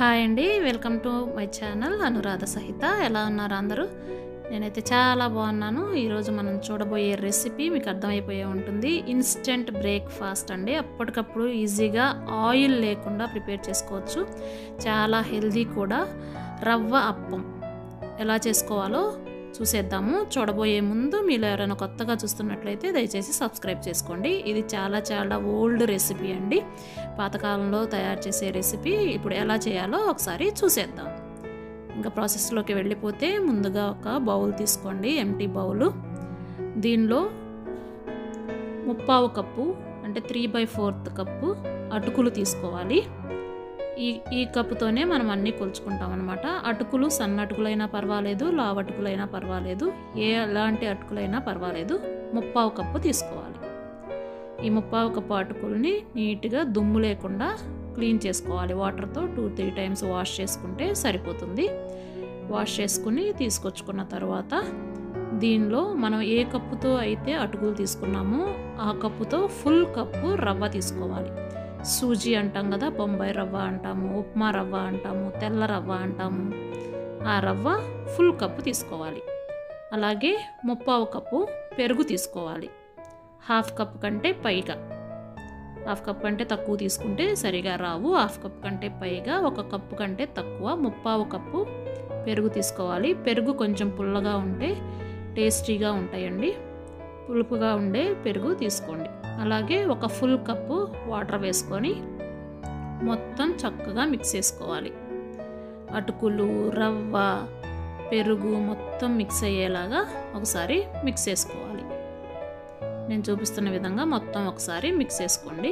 hi అండి welcome to my channel Anuradha Sahitha ఎలా ఉన్నారు అందరూ నేనైతే చాలా బాగున్నాను ఈరోజు మనం చూడబోయే రెసిపీ మీకు అర్థమైపోయే ఉంటుంది ఇన్స్టెంట్ బ్రేక్ఫాస్ట్ అండి అప్పటికప్పుడు ఈజీగా ఆయిల్ లేకుండా ప్రిపేర్ చేసుకోవచ్చు చాలా హెల్దీ కూడా రవ్వ అప్పం ఎలా చేసుకోవాలో చూసేద్దాము చూడబోయే ముందు మీరు ఎవరైనా కొత్తగా చూస్తున్నట్లయితే దయచేసి సబ్స్క్రైబ్ చేసుకోండి ఇది చాలా చాలా ఓల్డ్ రెసిపీ అండి పాతకాలంలో తయారు చేసే రెసిపీ ఇప్పుడు ఎలా చేయాలో ఒకసారి చూసేద్దాం ఇంకా ప్రాసెస్లోకి వెళ్ళిపోతే ముందుగా ఒక బౌల్ తీసుకోండి ఎంటీ బౌలు దీనిలో ముప్పావు కప్పు అంటే త్రీ బై ఫోర్త్ కప్పు అటుకులు తీసుకోవాలి ఈ ఈ కప్పుతోనే మనం అన్నీ కొలుచుకుంటాం అనమాట అటుకులు సన్న అటుకులైనా పర్వాలేదు లావు అటుకులైనా పర్వాలేదు ఏ ఎలాంటి అటుకులైనా పర్వాలేదు ముప్పావు కప్పు తీసుకోవాలి ఈ ముప్పావు కప్పు అటుకుల్ని నీట్గా దుమ్ము లేకుండా క్లీన్ చేసుకోవాలి వాటర్తో టూ త్రీ టైమ్స్ వాష్ చేసుకుంటే సరిపోతుంది వాష్ చేసుకుని తీసుకొచ్చుకున్న తర్వాత దీనిలో మనం ఏ కప్పుతో అయితే అటుకులు తీసుకున్నామో ఆ కప్పుతో ఫుల్ కప్పు రవ్వ తీసుకోవాలి సూజీ అంటాం కదా బొంబాయి రవ్వ అంటాము ఉప్మా రవ్వ అంటాము తెల్ల రవ్వ అంటాము ఆ రవ్వ ఫుల్ కప్పు తీసుకోవాలి అలాగే ముప్పావు కప్పు పెరుగు తీసుకోవాలి హాఫ్ కప్ కంటే పైగా హాఫ్ కప్ కంటే తక్కువ తీసుకుంటే సరిగా రావు హాఫ్ కప్ కంటే పైగా ఒక కప్పు కంటే తక్కువ ముప్పావు కప్పు పెరుగు తీసుకోవాలి పెరుగు కొంచెం పుల్లగా ఉంటే టేస్టీగా ఉంటాయండి పులుపుగా ఉండే పెరుగు తీసుకోండి అలాగే ఒక ఫుల్ కప్పు వాటర్ వేసుకొని మొత్తం చక్కగా మిక్స్ చేసుకోవాలి అటుకులు రవ్వ పెరుగు మొత్తం మిక్స్ అయ్యేలాగా ఒకసారి మిక్స్ చేసుకోవాలి నేను చూపిస్తున్న విధంగా మొత్తం ఒకసారి మిక్స్ చేసుకోండి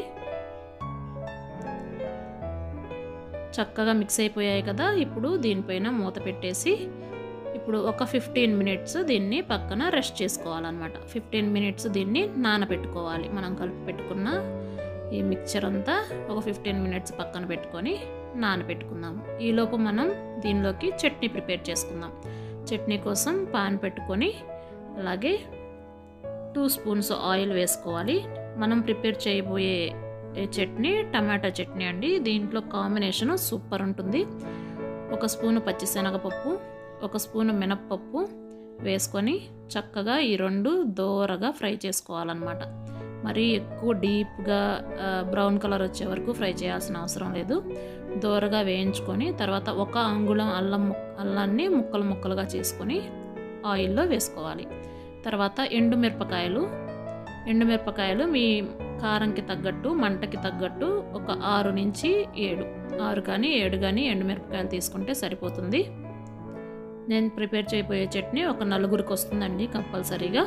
చక్కగా మిక్స్ అయిపోయాయి కదా ఇప్పుడు దీనిపైన మూత పెట్టేసి ఇప్పుడు ఒక ఫిఫ్టీన్ మినిట్స్ దీన్ని పక్కన రెస్ట్ చేసుకోవాలన్నమాట ఫిఫ్టీన్ మినిట్స్ దీన్ని నానబెట్టుకోవాలి మనం కలిపి పెట్టుకున్న ఈ మిక్చర్ అంతా ఒక ఫిఫ్టీన్ మినిట్స్ పక్కన పెట్టుకొని నానబెట్టుకుందాము ఈలోపు మనం దీనిలోకి చట్నీ ప్రిపేర్ చేసుకుందాం చట్నీ కోసం పాన్ పెట్టుకొని అలాగే టూ స్పూన్స్ ఆయిల్ వేసుకోవాలి మనం ప్రిపేర్ చేయబోయే చట్నీ టమాటా చట్నీ అండి దీంట్లో కాంబినేషన్ సూపర్ ఉంటుంది ఒక స్పూను పచ్చిశనగపప్పు ఒక స్పూను మినప్పప్పు వేసుకొని చక్కగా ఈ రెండు దోరగా ఫ్రై చేసుకోవాలన్నమాట మరీ ఎక్కువ డీప్గా బ్రౌన్ కలర్ వచ్చే వరకు ఫ్రై చేయాల్సిన అవసరం లేదు దోరగా వేయించుకొని తర్వాత ఒక అంగుళం అల్లం అల్లాన్ని ముక్కలు ముక్కలుగా చేసుకొని ఆయిల్లో వేసుకోవాలి తర్వాత ఎండుమిరపకాయలు ఎండుమిరపకాయలు మీ కారంకి తగ్గట్టు మంటకి తగ్గట్టు ఒక ఆరు నుంచి ఏడు ఆరు కానీ ఏడు కానీ ఎండుమిరపకాయలు తీసుకుంటే సరిపోతుంది నేను ప్రిపేర్ చేయబోయే చట్నీ ఒక నలుగురికి వస్తుందండి కంపల్సరీగా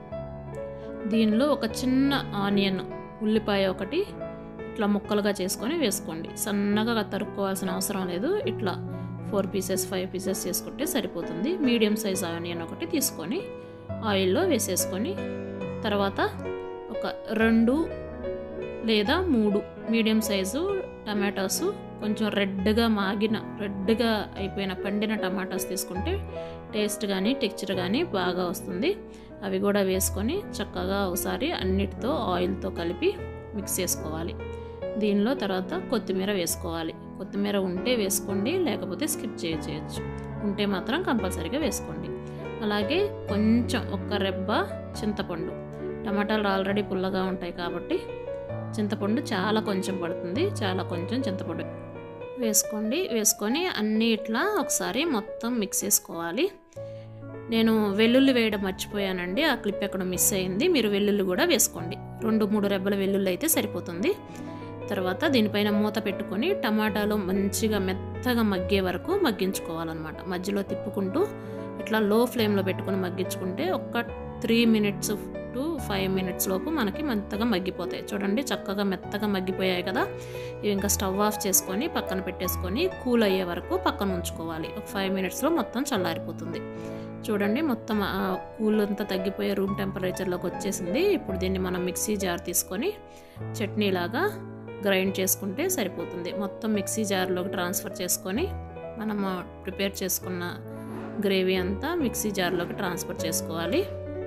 దీనిలో ఒక చిన్న ఆనియన్ ఉల్లిపాయ ఒకటి ఇట్లా ముక్కలుగా చేసుకొని వేసుకోండి సన్నగా తరుక్కోవాల్సిన అవసరం లేదు ఇట్లా ఫోర్ పీసెస్ ఫైవ్ పీసెస్ చేసుకుంటే సరిపోతుంది మీడియం సైజ్ ఆనియన్ ఒకటి తీసుకొని ఆయిల్లో వేసేసుకొని తర్వాత ఒక రెండు లేదా మూడు మీడియం సైజు టమాటాసు కొంచెం రెడ్గా మాగిన రెడ్గా అయిపోయిన పండిన టమాటాస్ తీసుకుంటే టేస్ట్ కానీ టెక్చర్ కానీ బాగా వస్తుంది అవి కూడా వేసుకొని చక్కగా ఒకసారి అన్నిటితో ఆయిల్తో కలిపి మిక్స్ చేసుకోవాలి దీనిలో తర్వాత కొత్తిమీర వేసుకోవాలి కొత్తిమీర ఉంటే వేసుకోండి లేకపోతే స్కిప్ చేయొచ్చు ఉంటే మాత్రం కంపల్సరీగా వేసుకోండి అలాగే కొంచెం ఒక రెబ్బ చింతపండు టమాటాలు ఆల్రెడీ పుల్లగా ఉంటాయి కాబట్టి చింతపండు చాలా కొంచెం పడుతుంది చాలా కొంచెం చింతపండు వేసుకోండి వేసుకొని అన్నీ ఇట్లా ఒకసారి మొత్తం మిక్స్ చేసుకోవాలి నేను వెల్లుల్లి వేయడం మర్చిపోయానండి ఆ క్లిప్ ఎక్కడ మిస్ అయింది మీరు వెల్లుల్లి కూడా వేసుకోండి రెండు మూడు రెబ్బల వెల్లుల్లి అయితే సరిపోతుంది తర్వాత దీనిపైన మూత పెట్టుకొని టమాటాలు మంచిగా మెత్తగా మగ్గే వరకు మగ్గించుకోవాలన్నమాట మధ్యలో తిప్పుకుంటూ ఇట్లా లో ఫ్లేమ్లో పెట్టుకుని మగ్గించుకుంటే ఒక three minutes to five minutes లోపు మనకి మెత్తగా మగ్గిపోతాయి చూడండి చక్కగా మెత్తగా మగ్గిపోయాయి కదా ఇవి ఇంకా స్టవ్ ఆఫ్ చేసుకొని పక్కన పెట్టేసుకొని కూల్ అయ్యే వరకు పక్కన ఉంచుకోవాలి ఒక ఫైవ్ మినిట్స్లో మొత్తం చల్లారిపోతుంది చూడండి మొత్తం కూల్ అంతా తగ్గిపోయే రూమ్ టెంపరేచర్లోకి వచ్చేసింది ఇప్పుడు దీన్ని మనం మిక్సీ జార్ తీసుకొని చట్నీలాగా గ్రైండ్ చేసుకుంటే సరిపోతుంది మొత్తం మిక్సీ జార్లోకి ట్రాన్స్ఫర్ చేసుకొని మనం ప్రిపేర్ చేసుకున్న గ్రేవీ అంతా మిక్సీ జార్లోకి ట్రాన్స్ఫర్ చేసుకోవాలి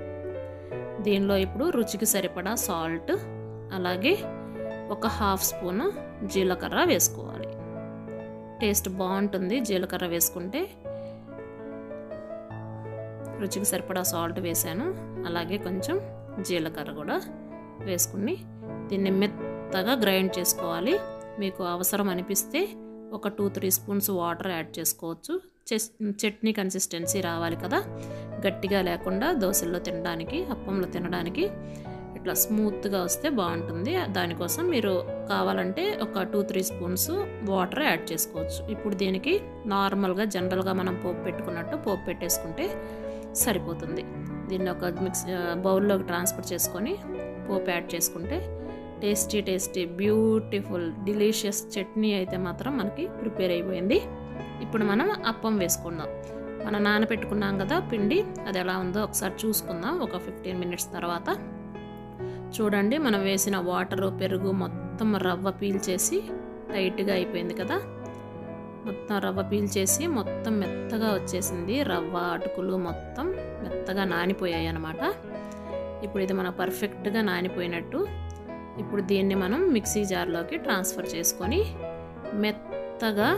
దీనిలో ఇప్పుడు రుచికి సరిపడా సాల్ట్ అలాగే ఒక హాఫ్ స్పూను జీలకర్ర వేసుకోవాలి టేస్ట్ బాగుంటుంది జీలకర్ర వేసుకుంటే రుచికి సరిపడా సాల్ట్ వేసాను అలాగే కొంచెం జీలకర్ర కూడా వేసుకుని దీన్ని మెత్తగా గ్రైండ్ చేసుకోవాలి మీకు అవసరం అనిపిస్తే ఒక two three spoons water add చేసుకోవచ్చు చట్నీ కన్సిస్టెన్సీ రావాలి కదా గట్టిగా లేకుండా దోశల్లో తినడానికి అప్పంలో తినడానికి ఇట్లా స్మూత్గా వస్తే బాగుంటుంది దానికోసం మీరు కావాలంటే ఒక two three spoons water add చేసుకోవచ్చు ఇప్పుడు దీనికి నార్మల్గా జనరల్గా మనం పోపు పెట్టుకున్నట్టు పోపు పెట్టేసుకుంటే సరిపోతుంది దీన్ని ఒక మిక్స్ బౌల్లోకి ట్రాన్స్ఫర్ చేసుకొని పోపు యాడ్ చేసుకుంటే tasty tasty beautiful delicious chutney అయితే మాత్రం మనకి ప్రిపేర్ అయిపోయింది ఇప్పుడు మనం అప్పం వేసుకుందాం మనం నానబెట్టుకున్నాం కదా పిండి అది ఎలా ఉందో ఒకసారి చూసుకుందాం ఒక ఫిఫ్టీన్ మినిట్స్ తర్వాత చూడండి మనం వేసిన వాటర్ పెరుగు మొత్తం రవ్వ పీల్చేసి టైట్గా అయిపోయింది కదా మొత్తం రవ్వ పీల్చేసి మొత్తం మెత్తగా వచ్చేసింది రవ్వ అటుకులు మొత్తం మెత్తగా నానిపోయాయి అన్నమాట ఇప్పుడు ఇది మన పర్ఫెక్ట్గా నానిపోయినట్టు ఇప్పుడు దీన్ని మనం మిక్సీ జార్లోకి ట్రాన్స్ఫర్ చేసుకొని మెత్తగా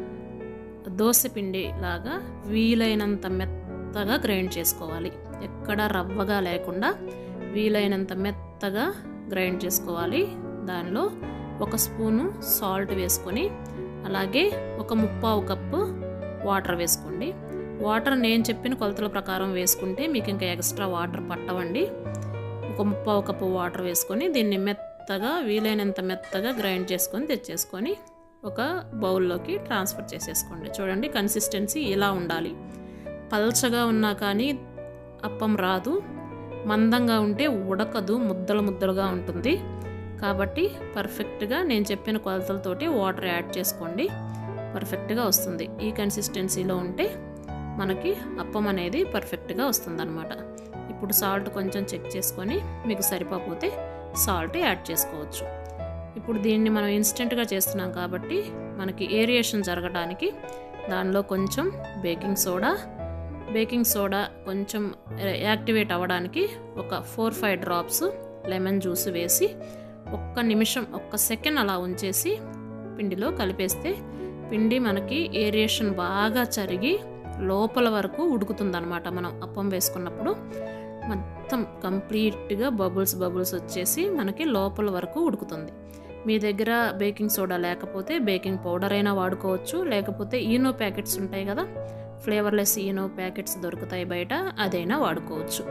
దోశపిండి లాగా వీలైనంత మెత్తగా గ్రైండ్ చేసుకోవాలి ఎక్కడ రవ్వగా లేకుండా వీలైనంత మెత్తగా గ్రైండ్ చేసుకోవాలి దానిలో ఒక స్పూను సాల్ట్ వేసుకొని అలాగే ఒక ముప్పావు కప్పు వాటర్ వేసుకోండి వాటర్ నేను చెప్పిన కొలతల ప్రకారం వేసుకుంటే మీకు ఇంకా ఎక్స్ట్రా వాటర్ పట్టవండి ఒక ముప్పావు కప్పు వాటర్ వేసుకొని దీన్ని మెత్తగా వీలైనంత మెత్తగా గ్రైండ్ చేసుకొని తెచ్చేసుకొని ఒక బౌల్లోకి ట్రాన్స్ఫర్ చేసేసుకోండి చూడండి కన్సిస్టెన్సీ ఇలా ఉండాలి పల్చగా ఉన్నా కానీ అప్పం రాదు మందంగా ఉంటే ఉడకదు ముద్దలు ముద్దలుగా ఉంటుంది కాబట్టి పర్ఫెక్ట్గా నేను చెప్పిన కొలతలతోటి వాటర్ యాడ్ చేసుకోండి పర్ఫెక్ట్గా వస్తుంది ఈ కన్సిస్టెన్సీలో ఉంటే మనకి అప్పం అనేది పర్ఫెక్ట్గా వస్తుందన్నమాట ఇప్పుడు సాల్ట్ కొంచెం చెక్ చేసుకొని మీకు సరిపోతే సాల్ట్ యాడ్ చేసుకోవచ్చు ఇప్పుడు దీన్ని మనం ఇన్స్టెంట్గా చేస్తున్నాం కాబట్టి మనకి ఏరియేషన్ జరగడానికి దానిలో కొంచెం బేకింగ్ సోడా బేకింగ్ సోడా కొంచెం యాక్టివేట్ అవ్వడానికి ఒక four five drops lemon juice వేసి ఒక్క నిమిషం ఒక్క సెకండ్ అలా ఉంచేసి పిండిలో కలిపేస్తే పిండి మనకి ఏరియేషన్ బాగా చరిగి లోపల వరకు ఉడుకుతుందన్నమాట మనం అప్పం వేసుకున్నప్పుడు మొత్తం కంప్లీట్గా బబుల్స్ బబుల్స్ వచ్చేసి మనకి లోపల వరకు ఉడుకుతుంది మీ దగ్గర బేకింగ్ సోడా లేకపోతే బేకింగ్ పౌడర్ అయినా వాడుకోవచ్చు లేకపోతే ఈనో ప్యాకెట్స్ ఉంటాయి కదా ఫ్లేవర్లెస్ ఈనో ప్యాకెట్స్ దొరుకుతాయి బయట అదైనా వాడుకోవచ్చు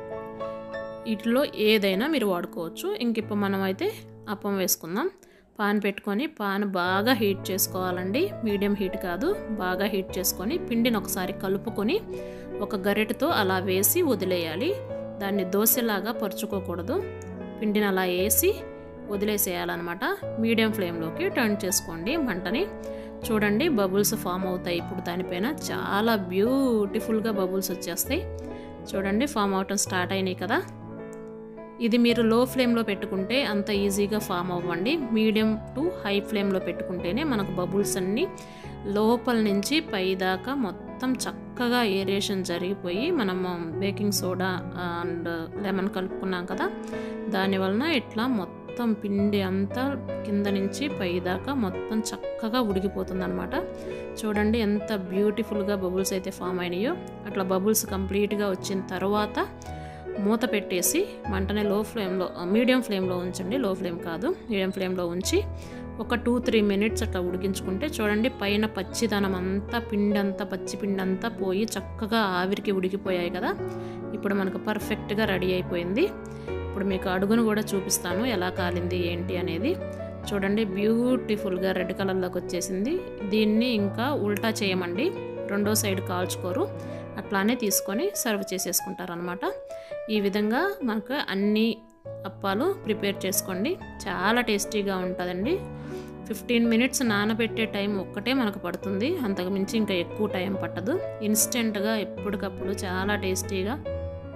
వీటిలో ఏదైనా మీరు వాడుకోవచ్చు ఇంక ఇప్పుడు మనం అయితే అప్పం వేసుకుందాం పాన్ పెట్టుకొని పాన్ బాగా హీట్ చేసుకోవాలండి మీడియం హీట్ కాదు బాగా హీట్ చేసుకొని పిండిని ఒకసారి కలుపుకొని ఒక గరిటెతో అలా వేసి వదిలేయాలి దాన్ని దోశలాగా పరుచుకోకూడదు పిండిని అలా వేసి వదిలేసేయాలన్నమాట మీడియం ఫ్లేమ్లోకి టర్న్ చేసుకోండి మంటని చూడండి బబుల్స్ ఫామ్ అవుతాయి ఇప్పుడు దానిపైన చాలా బ్యూటిఫుల్గా బబుల్స్ వచ్చేస్తాయి చూడండి ఫామ్ అవటం స్టార్ట్ అయినాయి కదా ఇది మీరు లో ఫ్లేమ్లో పెట్టుకుంటే అంత ఈజీగా ఫామ్ అవ్వండి మీడియం టు హై ఫ్లేమ్లో పెట్టుకుంటేనే మనకు బబుల్స్ అన్నీ లోపల నుంచి పైదాకా మొత్తం చక్కగా ఏరియేషన్ జరిగిపోయి మనము బేకింగ్ సోడా అండ్ లెమన్ కలుపుకున్నాం కదా దానివలన ఇట్లా మొత్తం పిండి అంతా కింద నుంచి పైదాకా మొత్తం చక్కగా ఉడికిపోతుంది అనమాట చూడండి ఎంత బ్యూటిఫుల్గా బబుల్స్ అయితే ఫామ్ అయినాయో అట్లా బబుల్స్ కంప్లీట్గా వచ్చిన తర్వాత మూత పెట్టేసి మంటనే లో ఫ్లేమ్లో మీడియం ఫ్లేమ్లో ఉంచండి లో ఫ్లేమ్ కాదు మీడియం ఫ్లేమ్లో ఉంచి ఒక టూ త్రీ మినిట్స్ అట్లా ఉడికించుకుంటే చూడండి పైన పచ్చిదనం అంతా పిండి అంతా పచ్చి పిండి అంతా పోయి చక్కగా ఆవిరికి ఉడికిపోయాయి కదా ఇప్పుడు మనకు పర్ఫెక్ట్గా రెడీ అయిపోయింది ఇప్పుడు మీకు అడుగును కూడా చూపిస్తాను ఎలా కాలింది ఏంటి అనేది చూడండి బ్యూటిఫుల్గా రెడ్ కలర్లోకి వచ్చేసింది దీన్ని ఇంకా ఉల్టా చేయమండి రెండో సైడ్ కాల్చుకోరు అట్లానే తీసుకొని సర్వ్ చేసేసుకుంటారనమాట ఈ విధంగా మనకు అన్ని అప్పాలు ప్రిపేర్ చేసుకోండి చాలా టేస్టీగా ఉంటుందండి ఫిఫ్టీన్ మినిట్స్ నానబెట్టే టైం ఒక్కటే మనకు పడుతుంది అంతకు మించి ఇంకా ఎక్కువ టైం పట్టదు ఇన్స్టెంట్గా ఎప్పటికప్పుడు చాలా టేస్టీగా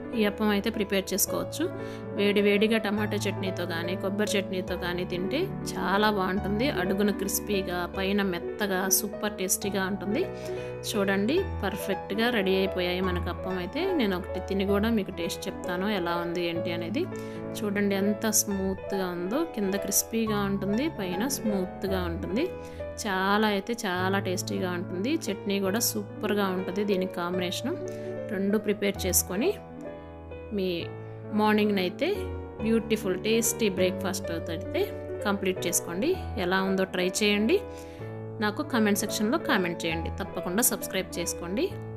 ఈ అప్పం అయితే ప్రిపేర్ చేసుకోవచ్చు వేడి వేడిగా టమాటో చట్నీతో కానీ కొబ్బరి చట్నీతో కానీ తింటే చాలా బాగుంటుంది అడుగున క్రిస్పీగా పైన మెత్తగా సూపర్ టేస్టీగా ఉంటుంది చూడండి పర్ఫెక్ట్గా రెడీ అయిపోయాయి మనకు అప్పం అయితే నేను ఒకటి తిని కూడా మీకు టేస్ట్ చెప్తాను ఎలా ఉంది ఏంటి అనేది చూడండి ఎంత స్మూత్గా ఉందో కింద క్రిస్పీగా ఉంటుంది పైన స్మూత్గా ఉంటుంది చాలా అయితే చాలా టేస్టీగా ఉంటుంది చట్నీ కూడా సూపర్గా ఉంటుంది దీనికి కాంబినేషను రెండు ప్రిపేర్ చేసుకొని మీ మార్నింగ్ అయితే బ్యూటిఫుల్ టేస్టీ బ్రేక్ఫాస్ట్ అయితే కంప్లీట్ చేసుకోండి ఎలా ఉందో ట్రై చేయండి నాకు కామెంట్ సెక్షన్లో కామెంట్ చేయండి తప్పకుండా సబ్స్క్రైబ్ చేసుకోండి